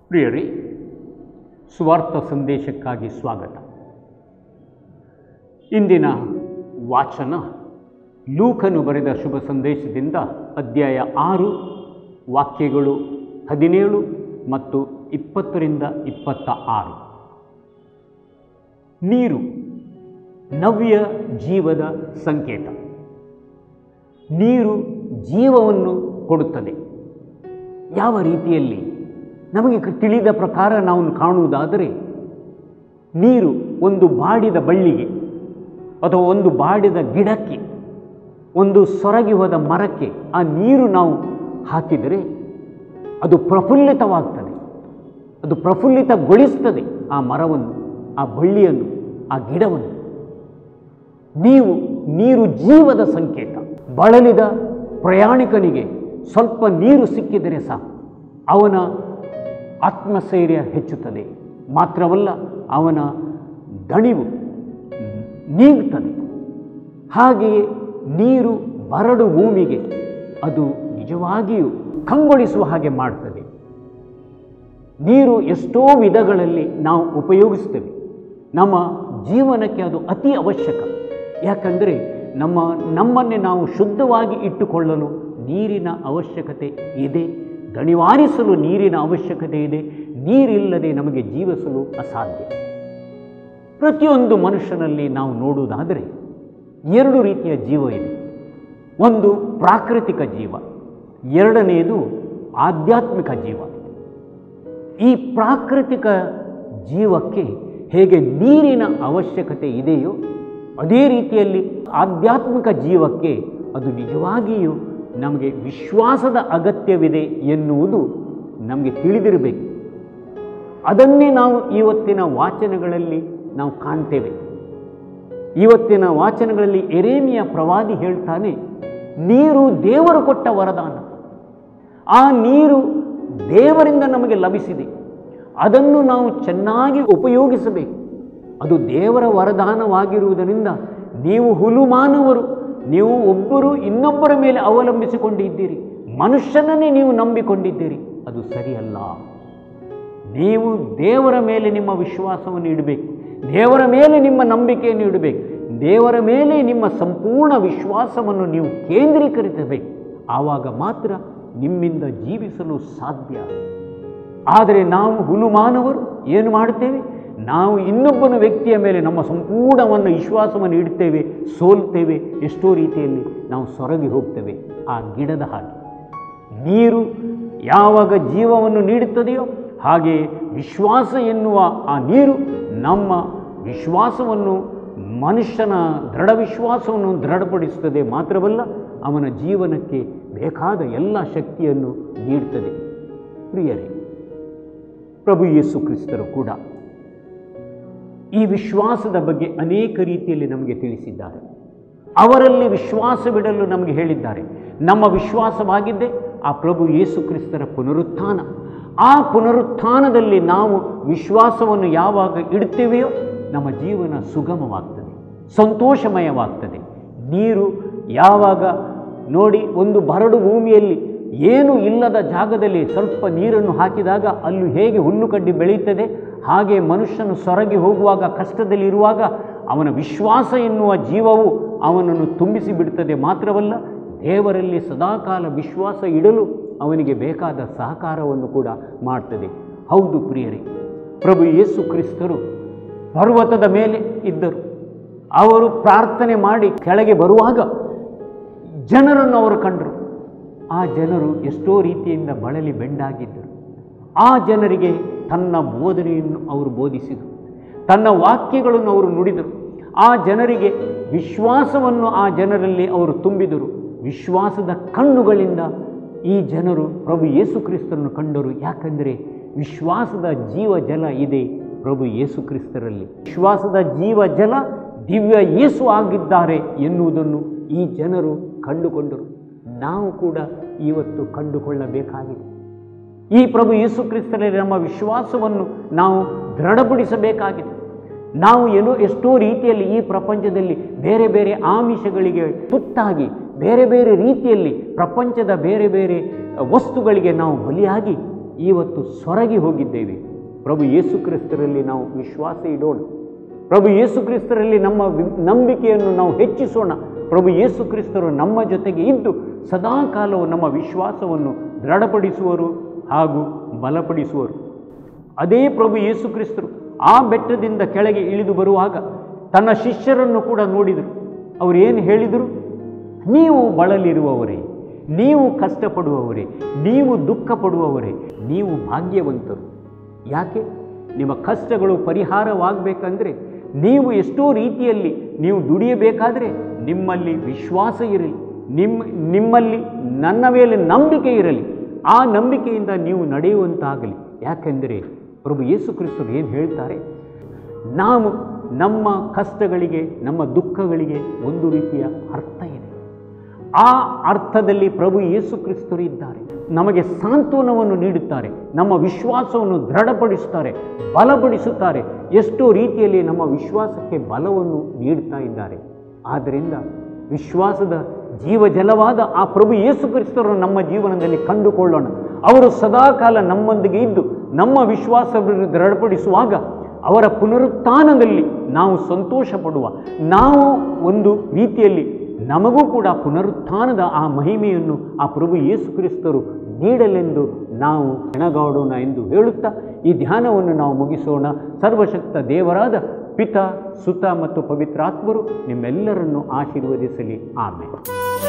ಪ್ರಿಯರೇ ಸ್ವಾರ್ಥ ಸಂದೇಶಕ್ಕಾಗಿ ಸ್ವಾಗತ ಇಂದಿನ ವಾಚನ ಲೂಕನು ಬರೆದ ಶುಭ ಸಂದೇಶದಿಂದ ಅಧ್ಯಾಯ ಆರು ವಾಕ್ಯಗಳು ಹದಿನೇಳು ಮತ್ತು ಇಪ್ಪತ್ತರಿಂದ ಇಪ್ಪತ್ತ ಆರು ನೀರು ನವ್ಯ ಜೀವದ ಸಂಕೇತ ನೀರು ಜೀವವನ್ನು ಕೊಡುತ್ತದೆ ಯಾವ ರೀತಿಯಲ್ಲಿ ನಮಗೆ ಕ- ತಿಳಿದ ಪ್ರಕಾರ ನಾವು ಕಾಣುವುದಾದರೆ ನೀರು ಒಂದು ಬಾಡಿದ ಬಳ್ಳಿಗೆ ಅಥವಾ ಒಂದು ಬಾಡಿದ ಗಿಡಕ್ಕೆ ಒಂದು ಸೊರಗಿ ಹೋದ ಮರಕ್ಕೆ ಆ ನೀರು ನಾವು ಹಾಕಿದರೆ ಅದು ಪ್ರಫುಲ್ಲಿತವಾಗ್ತದೆ ಅದು ಪ್ರಫುಲ್ಲಿತಗೊಳಿಸ್ತದೆ ಆ ಮರವನ್ನು ಆ ಬಳ್ಳಿಯನ್ನು ಆ ಗಿಡವನ್ನು ನೀವು ನೀರು ಜೀವದ ಸಂಕೇತ ಬಳಲಿದ ಪ್ರಯಾಣಿಕನಿಗೆ ಸ್ವಲ್ಪ ನೀರು ಸಿಕ್ಕಿದರೆ ಸಾಕು ಅವನ ಆತ್ಮಸ್ಥೈರ್ಯ ಹೆಚ್ಚುತ್ತದೆ ಮಾತ್ರವಲ್ಲ ಅವನ ದಣಿವು ನೀಗುತ್ತದೆ ಹಾಗೆಯೇ ನೀರು ಬರಡು ಭೂಮಿಗೆ ಅದು ನಿಜವಾಗಿಯೂ ಕಂಗೊಳಿಸುವ ಹಾಗೆ ಮಾಡ್ತದೆ ನೀರು ಎಷ್ಟೋ ವಿಧಗಳಲ್ಲಿ ನಾವು ಉಪಯೋಗಿಸ್ತೇವೆ ನಮ್ಮ ಜೀವನಕ್ಕೆ ಅದು ಅತಿ ಅವಶ್ಯಕ ಯಾಕಂದರೆ ನಮ್ಮ ನಮ್ಮನ್ನೇ ನಾವು ಶುದ್ಧವಾಗಿ ಇಟ್ಟುಕೊಳ್ಳಲು ನೀರಿನ ಅವಶ್ಯಕತೆ ಇದೆ ದಣಿವಾರಿಸಲು ನೀರಿನ ಅವಶ್ಯಕತೆ ಇದೆ ನೀರಿಲ್ಲದೆ ನಮಗೆ ಜೀವಿಸಲು ಅಸಾಧ್ಯ ಪ್ರತಿಯೊಂದು ಮನುಷ್ಯನಲ್ಲಿ ನಾವು ನೋಡುವುದಾದರೆ ಎರಡು ರೀತಿಯ ಜೀವ ಇದೆ ಒಂದು ಪ್ರಾಕೃತಿಕ ಜೀವ ಎರಡನೆಯದು ಆಧ್ಯಾತ್ಮಿಕ ಜೀವ ಈ ಪ್ರಾಕೃತಿಕ ಜೀವಕ್ಕೆ ಹೇಗೆ ನೀರಿನ ಅವಶ್ಯಕತೆ ಇದೆಯೋ ಅದೇ ರೀತಿಯಲ್ಲಿ ಆಧ್ಯಾತ್ಮಿಕ ಜೀವಕ್ಕೆ ಅದು ನಿಜವಾಗಿಯೂ ನಮಗೆ ವಿಶ್ವಾಸದ ಅಗತ್ಯವಿದೆ ಎನ್ನುವುದು ನಮಗೆ ತಿಳಿದಿರಬೇಕು ಅದನ್ನೇ ನಾವು ಇವತ್ತಿನ ವಾಚನಗಳಲ್ಲಿ ನಾವು ಕಾಣ್ತೇವೆ ಇವತ್ತಿನ ವಾಚನಗಳಲ್ಲಿ ಎರೇಮಿಯ ಪ್ರವಾದಿ ಹೇಳ್ತಾನೆ ನೀರು ದೇವರು ಕೊಟ್ಟ ವರದಾನ ಆ ನೀರು ದೇವರಿಂದ ನಮಗೆ ಲಭಿಸಿದೆ ಅದನ್ನು ನಾವು ಚೆನ್ನಾಗಿ ಉಪಯೋಗಿಸಬೇಕು ಅದು ದೇವರ ವರದಾನವಾಗಿರುವುದರಿಂದ ನೀವು ಹುಲುಮಾನವರು ನೀವು ಒಬ್ಬರು ಇನ್ನೊಬ್ಬರ ಮೇಲೆ ಅವಲಂಬಿಸಿಕೊಂಡಿದ್ದೀರಿ ಮನುಷ್ಯನನ್ನೇ ನೀವು ನಂಬಿಕೊಂಡಿದ್ದೀರಿ ಅದು ಸರಿಯಲ್ಲ ನೀವು ದೇವರ ಮೇಲೆ ನಿಮ್ಮ ವಿಶ್ವಾಸವನ್ನು ಇಡಬೇಕು ದೇವರ ಮೇಲೆ ನಿಮ್ಮ ನಂಬಿಕೆಯನ್ನು ಇಡಬೇಕು ದೇವರ ಮೇಲೆ ನಿಮ್ಮ ಸಂಪೂರ್ಣ ವಿಶ್ವಾಸವನ್ನು ನೀವು ಕೇಂದ್ರೀಕರಿಸಬೇಕು ಆವಾಗ ಮಾತ್ರ ನಿಮ್ಮಿಂದ ಜೀವಿಸಲು ಸಾಧ್ಯ ಆದರೆ ನಾವು ಹುಲುಮಾನವರು ಏನು ಮಾಡುತ್ತೇವೆ ನಾವು ಇನ್ನೊಬ್ಬನ ವ್ಯಕ್ತಿಯ ಮೇಲೆ ನಮ್ಮ ಸಂಪೂರ್ಣವನ್ನು ವಿಶ್ವಾಸವನ್ನು ಇಡ್ತೇವೆ ಸೋಲ್ತೇವೆ ಎಷ್ಟೋ ರೀತಿಯಲ್ಲಿ ನಾವು ಸೊರಗಿ ಹೋಗ್ತೇವೆ ಆ ಗಿಡದ ಹಾಗೆ ನೀರು ಯಾವಾಗ ಜೀವವನ್ನು ನೀಡುತ್ತದೆಯೋ ಹಾಗೆ ವಿಶ್ವಾಸ ಎನ್ನುವ ಆ ನೀರು ನಮ್ಮ ವಿಶ್ವಾಸವನ್ನು ಮನುಷ್ಯನ ದೃಢ ವಿಶ್ವಾಸವನ್ನು ದೃಢಪಡಿಸುತ್ತದೆ ಮಾತ್ರವಲ್ಲ ಅವನ ಜೀವನಕ್ಕೆ ಬೇಕಾದ ಎಲ್ಲ ಶಕ್ತಿಯನ್ನು ನೀಡುತ್ತದೆ ಪ್ರಿಯರೇ ಪ್ರಭು ಯೇಸು ಕ್ರಿಸ್ತರು ಕೂಡ ಈ ವಿಶ್ವಾಸದ ಬಗ್ಗೆ ಅನೇಕ ರೀತಿಯಲ್ಲಿ ನಮಗೆ ತಿಳಿಸಿದ್ದಾರೆ ಅವರಲ್ಲಿ ವಿಶ್ವಾಸವಿಡಲು ನಮಗೆ ಹೇಳಿದ್ದಾರೆ ನಮ್ಮ ವಿಶ್ವಾಸವಾಗಿದ್ದೇ ಆ ಪ್ರಭು ಯೇಸು ಕ್ರಿಸ್ತರ ಪುನರುತ್ಥಾನ ಆ ಪುನರುತ್ಥಾನದಲ್ಲಿ ನಾವು ವಿಶ್ವಾಸವನ್ನು ಯಾವಾಗ ಇಡ್ತೇವೆಯೋ ನಮ್ಮ ಜೀವನ ಸುಗಮವಾಗ್ತದೆ ಸಂತೋಷಮಯವಾಗ್ತದೆ ನೀರು ಯಾವಾಗ ನೋಡಿ ಒಂದು ಬರಡು ಭೂಮಿಯಲ್ಲಿ ಏನು ಇಲ್ಲದ ಜಾಗದಲ್ಲಿ ಸ್ವಲ್ಪ ನೀರನ್ನು ಹಾಕಿದಾಗ ಅಲ್ಲಿ ಹೇಗೆ ಹುಲ್ಲು ಕಡ್ಡಿ ಬೆಳೆಯುತ್ತದೆ ಹಾಗೆ ಮನುಷ್ಯನು ಸೊರಗಿ ಹೋಗುವಾಗ ಕಷ್ಟದಲ್ಲಿರುವಾಗ ಅವನ ವಿಶ್ವಾಸ ಎನ್ನುವ ಜೀವವು ಅವನನ್ನು ತುಂಬಿಸಿ ಬಿಡುತ್ತದೆ ಮಾತ್ರವಲ್ಲ ದೇವರಲ್ಲಿ ಸದಾಕಾಲ ವಿಶ್ವಾಸ ಇಡಲು ಅವನಿಗೆ ಬೇಕಾದ ಸಹಕಾರವನ್ನು ಕೂಡ ಮಾಡ್ತದೆ ಹೌದು ಪ್ರಿಯರೇ ಪ್ರಭು ಯೇಸು ಕ್ರಿಸ್ತರು ಪರ್ವತದ ಮೇಲೆ ಇದ್ದರು ಅವರು ಪ್ರಾರ್ಥನೆ ಮಾಡಿ ಕೆಳಗೆ ಬರುವಾಗ ಜನರನ್ನು ಅವರು ಕಂಡರು ಆ ಜನರು ಎಷ್ಟೋ ರೀತಿಯಿಂದ ಬಳಲಿ ಬೆಂಡಾಗಿದ್ದರು ಆ ಜನರಿಗೆ ತನ್ನ ಬೋಧನೆಯನ್ನು ಅವರು ಬೋಧಿಸಿದರು ತನ್ನ ವಾಕ್ಯಗಳನ್ನು ಅವರು ನುಡಿದರು ಆ ಜನರಿಗೆ ವಿಶ್ವಾಸವನ್ನು ಆ ಜನರಲ್ಲಿ ಅವರು ತುಂಬಿದರು ವಿಶ್ವಾಸದ ಕಣ್ಣುಗಳಿಂದ ಈ ಜನರು ಪ್ರಭು ಯೇಸು ಕ್ರಿಸ್ತರನ್ನು ಕಂಡರು ಯಾಕಂದರೆ ವಿಶ್ವಾಸದ ಜೀವ ಜಲ ಇದೆ ಪ್ರಭು ಯೇಸು ಕ್ರಿಸ್ತರಲ್ಲಿ ವಿಶ್ವಾಸದ ಜೀವ ಜಲ ದಿವ್ಯ ಯೇಸು ಆಗಿದ್ದಾರೆ ಎನ್ನುವುದನ್ನು ಈ ಜನರು ಕಂಡುಕೊಂಡರು ನಾವು ಕೂಡ ಇವತ್ತು ಕಂಡುಕೊಳ್ಳಬೇಕಾಗಿದೆ ಈ ಪ್ರಭು ಯೇಸು ಕ್ರಿಸ್ತರಲ್ಲಿ ನಮ್ಮ ವಿಶ್ವಾಸವನ್ನು ನಾವು ದೃಢಪಡಿಸಬೇಕಾಗಿದೆ ನಾವು ಏನೋ ಎಷ್ಟೋ ರೀತಿಯಲ್ಲಿ ಈ ಪ್ರಪಂಚದಲ್ಲಿ ಬೇರೆ ಬೇರೆ ಆಮಿಷಗಳಿಗೆ ತುತ್ತಾಗಿ ಬೇರೆ ಬೇರೆ ರೀತಿಯಲ್ಲಿ ಪ್ರಪಂಚದ ಬೇರೆ ಬೇರೆ ವಸ್ತುಗಳಿಗೆ ನಾವು ಬಲಿಯಾಗಿ ಇವತ್ತು ಸೊರಗಿ ಹೋಗಿದ್ದೇವೆ ಪ್ರಭು ಯೇಸು ಕ್ರಿಸ್ತರಲ್ಲಿ ನಾವು ವಿಶ್ವಾಸ ಇಡೋಣ ಪ್ರಭು ಯೇಸು ಕ್ರಿಸ್ತರಲ್ಲಿ ನಮ್ಮ ವಿ- ನಂಬಿಕೆಯನ್ನು ನಾವು ಹೆಚ್ಚಿಸೋಣ ಪ್ರಭು ಯೇಸು ಕ್ರಿಸ್ತರು ನಮ್ಮ ಜೊತೆಗೆ ಇದ್ದು ಸದಾ ಕಾಲವು ನಮ್ಮ ವಿಶ್ವಾಸವನ್ನು ದೃಢಪಡಿಸುವರು ಹಾಗೂ ಬಲಪಡಿಸುವರು ಅದೇ ಪ್ರಭು ಯೇಸು ಕ್ರಿಸ್ತರು ಆ ಬೆಟ್ಟದಿಂದ ಕೆಳಗೆ ಇಳಿದು ಬರುವಾಗ ತನ್ನ ಶಿಷ್ಯರನ್ನು ಕೂಡ ನೋಡಿದರು ಅವರು ಏನು ಹೇಳಿದರು ನೀವು ಬಳಲಿರುವವರೇ ನೀವು ಕಷ್ಟಪಡುವವರೇ ನೀವು ದುಃಖ ಪಡುವವರೇ ನೀವು ಭಾಗ್ಯವಂತರು ಯಾಕೆ ನಿಮ್ಮ ಕಷ್ಟಗಳು ಪರಿಹಾರವಾಗಬೇಕಂದ್ರೆ ನೀವು ಎಷ್ಟೋ ರೀತಿಯಲ್ಲಿ ನೀವು ದುಡಿಯಬೇಕಾದರೆ ನಿಮ್ಮಲ್ಲಿ ವಿಶ್ವಾಸ ಇರಲಿ ನಿಮ್ಮ ನಿಮ್ಮಲ್ಲಿ ನನ್ನ ಮೇಲೆ ನಂಬಿಕೆ ಇರಲಿ ಆ ನಂಬಿಕೆಯಿಂದ ನೀವು ನಡೆಯುವಂತಾಗಲಿ ಯಾಕೆಂದರೆ ಪ್ರಭು ಯೇಸು ಕ್ರಿಸ್ತರು ಏನು ಹೇಳ್ತಾರೆ ನಾವು ನಮ್ಮ ಕಷ್ಟಗಳಿಗೆ ನಮ್ಮ ದುಃಖಗಳಿಗೆ ಒಂದು ರೀತಿಯ ಅರ್ಥ ಇದೆ ಆ ಅರ್ಥದಲ್ಲಿ ಪ್ರಭು ಯೇಸು ಕ್ರಿಸ್ತರು ಇದ್ದಾರೆ ನಮಗೆ ಸಾಂತ್ವನವನ್ನು ನೀಡುತ್ತಾರೆ ನಮ್ಮ ವಿಶ್ವಾಸವನ್ನು ದೃಢಪಡಿಸುತ್ತಾರೆ ಬಲಪಡಿಸುತ್ತಾರೆ ಎಷ್ಟೋ ರೀತಿಯಲ್ಲಿ ನಮ್ಮ ವಿಶ್ವಾಸಕ್ಕೆ ಬಲವನ್ನು ನೀಡುತ್ತಾ ಇದ್ದಾರೆ ಆದ್ದರಿಂದ ವಿಶ್ವಾಸದ ಜೀವಜಲವಾದ ಆ ಪ್ರಭು ಯೇಸು ಕ್ರಿಸ್ತರನ್ನು ನಮ್ಮ ಜೀವನದಲ್ಲಿ ಕಂಡುಕೊಳ್ಳೋಣ ಅವರು ಸದಾಕಾಲ ನಮ್ಮೊಂದಿಗೆ ಇದ್ದು ನಮ್ಮ ವಿಶ್ವಾಸವನ್ನು ದೃಢಪಡಿಸುವಾಗ ಅವರ ಪುನರುತ್ಥಾನದಲ್ಲಿ ನಾವು ಸಂತೋಷ ಪಡುವ ನಾವು ಒಂದು ರೀತಿಯಲ್ಲಿ ನಮಗೂ ಕೂಡ ಪುನರುತ್ಥಾನದ ಆ ಮಹಿಮೆಯನ್ನು ಆ ಪ್ರಭು ಯೇಸು ಕ್ರಿಸ್ತರು ನೀಡಲೆಂದು ನಾವು ಹೆಣಗಾಡೋಣ ಎಂದು ಹೇಳುತ್ತಾ ಈ ಧ್ಯಾನವನ್ನು ನಾವು ಮುಗಿಸೋಣ ಸರ್ವಶಕ್ತ ದೇವರಾದ ಪಿತ ಸುತ ಮತ್ತು ಪವಿತ್ರಾತ್ಮರು ನಿಮ್ಮೆಲ್ಲರನ್ನು ಆಶೀರ್ವದಿಸಲಿ ಆಮೇಲೆ